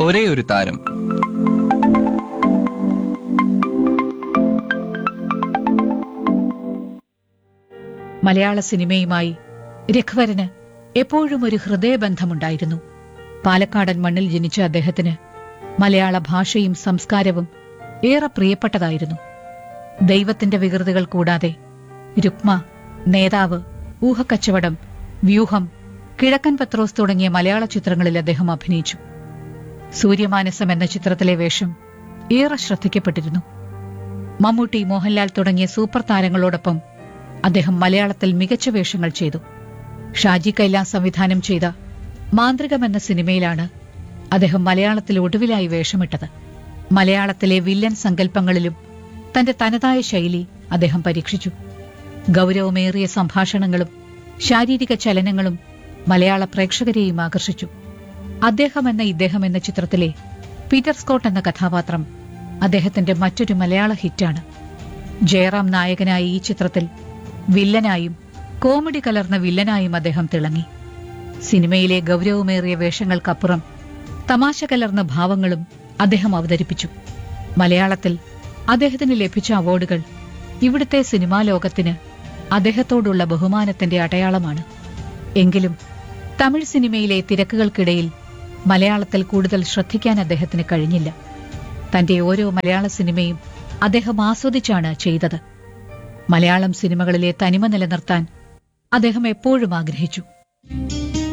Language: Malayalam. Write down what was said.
ഒരേ ഒരു താരം മലയാള സിനിമയുമായി രഘുവരന് എപ്പോഴും ഒരു ഹൃദയബന്ധമുണ്ടായിരുന്നു പാലക്കാടൻ മണ്ണിൽ ജനിച്ച അദ്ദേഹത്തിന് മലയാള ഭാഷയും സംസ്കാരവും ഏറെ പ്രിയപ്പെട്ടതായിരുന്നു ദൈവത്തിന്റെ വികൃതികൾ കൂടാതെ രുക്മ നേതാവ് ഊഹക്കച്ചവടം വ്യൂഹം കിഴക്കൻ പത്രോസ് തുടങ്ങിയ മലയാള ചിത്രങ്ങളിൽ അദ്ദേഹം അഭിനയിച്ചു സൂര്യമാനസം എന്ന ചിത്രത്തിലെ വേഷം ഏറെ ശ്രദ്ധിക്കപ്പെട്ടിരുന്നു മമ്മൂട്ടി മോഹൻലാൽ തുടങ്ങിയ സൂപ്പർ താരങ്ങളോടൊപ്പം അദ്ദേഹം മലയാളത്തിൽ മികച്ച വേഷങ്ങൾ ചെയ്തു ഷാജി കൈലാസ് സംവിധാനം ചെയ്ത മാന്ത്രികം എന്ന സിനിമയിലാണ് അദ്ദേഹം മലയാളത്തിൽ ഒടുവിലായി വേഷമിട്ടത് മലയാളത്തിലെ വില്ലൻ സങ്കല്പങ്ങളിലും തന്റെ തനതായ ശൈലി അദ്ദേഹം പരീക്ഷിച്ചു ഗൗരവമേറിയ സംഭാഷണങ്ങളും ശാരീരിക ചലനങ്ങളും മലയാള പ്രേക്ഷകരെയും ആകർഷിച്ചു അദ്ദേഹം എന്ന ഇദ്ദേഹം എന്ന ചിത്രത്തിലെ പീറ്റർ സ്കോട്ട് എന്ന കഥാപാത്രം അദ്ദേഹത്തിന്റെ മറ്റൊരു മലയാള ഹിറ്റാണ് ജയറാം നായകനായ ഈ ചിത്രത്തിൽ വില്ലനായും കോമഡി കലർന്ന വില്ലനായും അദ്ദേഹം തിളങ്ങി സിനിമയിലെ ഗൗരവമേറിയ വേഷങ്ങൾക്കപ്പുറം തമാശ കലർന്ന ഭാവങ്ങളും അദ്ദേഹം അവതരിപ്പിച്ചു മലയാളത്തിൽ അദ്ദേഹത്തിന് ലഭിച്ച അവാർഡുകൾ ഇവിടുത്തെ സിനിമാ ലോകത്തിന് അദ്ദേഹത്തോടുള്ള ബഹുമാനത്തിന്റെ അടയാളമാണ് എങ്കിലും തമിഴ് സിനിമയിലെ തിരക്കുകൾക്കിടയിൽ മലയാളത്തിൽ കൂടുതൽ ശ്രദ്ധിക്കാൻ അദ്ദേഹത്തിന് കഴിഞ്ഞില്ല തന്റെ ഓരോ മലയാള സിനിമയും അദ്ദേഹം ആസ്വദിച്ചാണ് ചെയ്തത് മലയാളം സിനിമകളിലെ തനിമ നിലനിർത്താൻ അദ്ദേഹം എപ്പോഴും ആഗ്രഹിച്ചു